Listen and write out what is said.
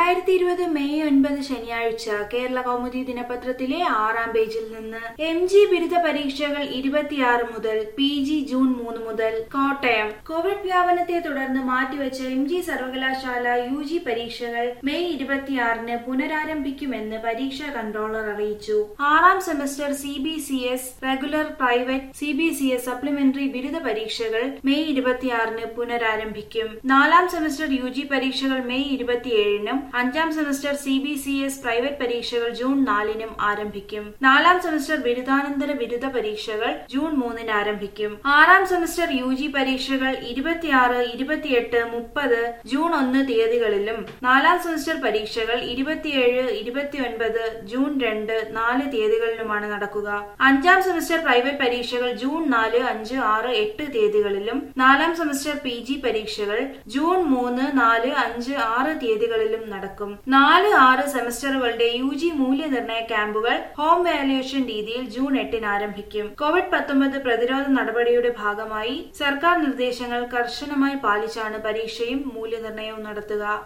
രണ്ടായിരത്തി ഇരുപത് മെയ് ഒൻപത് ശനിയാഴ്ച കേരള കൗമുദി ദിനപത്രത്തിലെ ആറാം പേജിൽ നിന്ന് എം ജി ബിരുദ പരീക്ഷകൾ ഇരുപത്തിയാറ് മുതൽ പി ജി ജൂൺ മൂന്ന് മുതൽ കോട്ടയം കോവിഡ് വ്യാപനത്തെ തുടർന്ന് മാറ്റിവെച്ച എം ജി സർവകലാശാല യു ജി പരീക്ഷകൾ മെയ് ഇരുപത്തിയാറിന് പുനരാരംഭിക്കുമെന്ന് പരീക്ഷാ കൺട്രോളർ അറിയിച്ചു ആറാം semester C B C S regular private C B C S supplementary ബിരുദ പരീക്ഷകൾ മെയ് ഇരുപത്തിയാറിന് പുനരാരംഭിക്കും നാലാം സെമസ്റ്റർ യു ജി പരീക്ഷകൾ മെയ് ഇരുപത്തിയേഴിനും അഞ്ചാം semester C B C S private പരീക്ഷകൾ ജൂൺ നാലിനും ആരംഭിക്കും നാലാം സെമസ്റ്റർ ബിരുദാനന്തര ബിരുദ പരീക്ഷകൾ ജൂൺ മൂന്നിന് ആരംഭിക്കും ആറാം സെമസ്റ്റർ യു ജി പരീക്ഷകൾ ഇരുപത്തിയാറ് ഇരുപത്തിയെട്ട് മുപ്പത് ജൂൺ ഒന്ന് തീയതികളിലും നാലാം സെമസ്റ്റർ പരീക്ഷകൾ ഇരുപത്തിയേഴ് ഇരുപത്തിയൊൻപത് ജൂൺ രണ്ട് നാല് തീയതികളിലുമാണ് നടക്കുക അഞ്ചാം സെമസ്റ്റർ പ്രൈവറ്റ് പരീക്ഷകൾ ജൂൺ നാല് അഞ്ച് ആറ് എട്ട് തീയതികളിലും നാലാം സെമസ്റ്റർ പി ജി പരീക്ഷകൾ ജൂൺ മൂന്ന് നാല് അഞ്ച് ആറ് തീയതികളിലും നടക്കും നാല് ആറ് സെമസ്റ്ററുകളുടെ യു ജി മൂല്യനിർണ്ണയ ക്യാമ്പുകൾ ഹോം വാല്യുവേഷൻ രീതിയിൽ ജൂൺ എട്ടിന് ആരംഭിക്കും കോവിഡ് പത്തൊമ്പത് പ്രതിരോധ നടപടിയുടെ ഭാഗമായി സർക്കാർ നിർദ്ദേശങ്ങൾ കർശനമായി പാലിച്ചാണ് പരീക്ഷയും മൂല്യനിർണ്ണയവും നടത്തുക